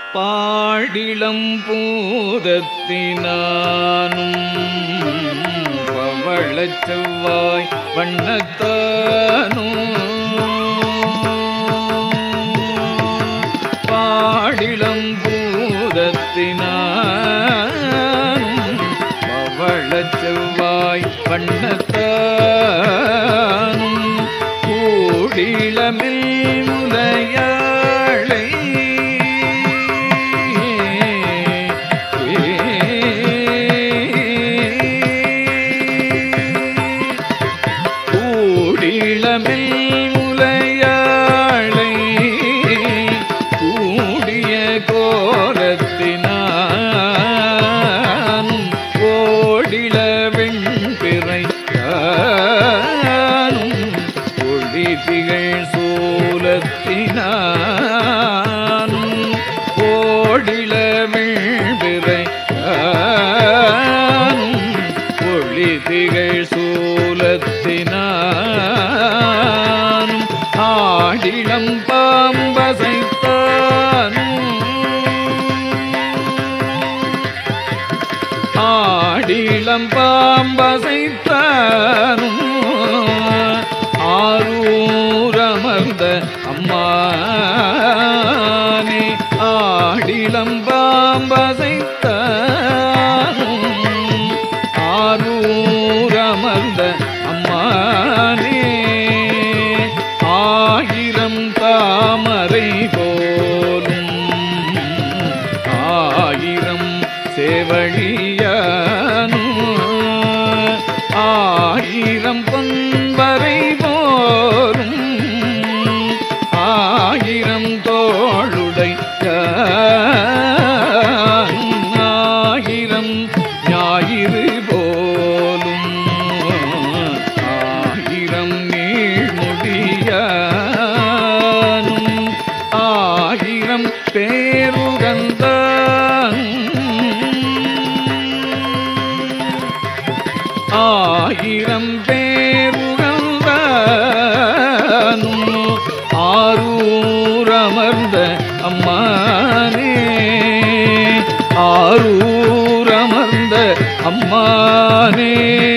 பாடிளம் பூதத்தினானும் பவளச் செவ்வாய் வண்ணத்தானும் பாடிளம் பூதத்தினானும் பவளச் செவ்வாய் வண்ணத்தானும் கூடிளமில் முலையாளை கூடிளமில் முலையாளை கூடிய கோலத்தினான் ஓடிள வெண்பிறை ஒளி திகழ் சூலத்தினான் ஓடிள வெண்பிறை ஒளி திகழ் சூலத்தினான் ஆடிளம் பாம்பசைத்தானும் ஆடிளம் பாம்பசைத்தானும் ஆரூரமர்ந்த அம்மானே ஆடிளம் பாம்பசைத்தானும் ஆரூரமர்ந்த அம்மானே ஆயிரம் தாமரை போலும் ஆயிரம் சேவழியானும் ஆயிரம் பொன்பரை போலும் ஆயிரம் தோளுடை ஆயிரம் ஞாயிறு போலும் ஆயிரம் நீழ்முடியானும் ஆயிரம் பேருகந்தான் ஆயிரம் பேருகந்தானும் ஆரூரமர்ந்த அம்மானே ஆரூரமர்ந்த அம்மானே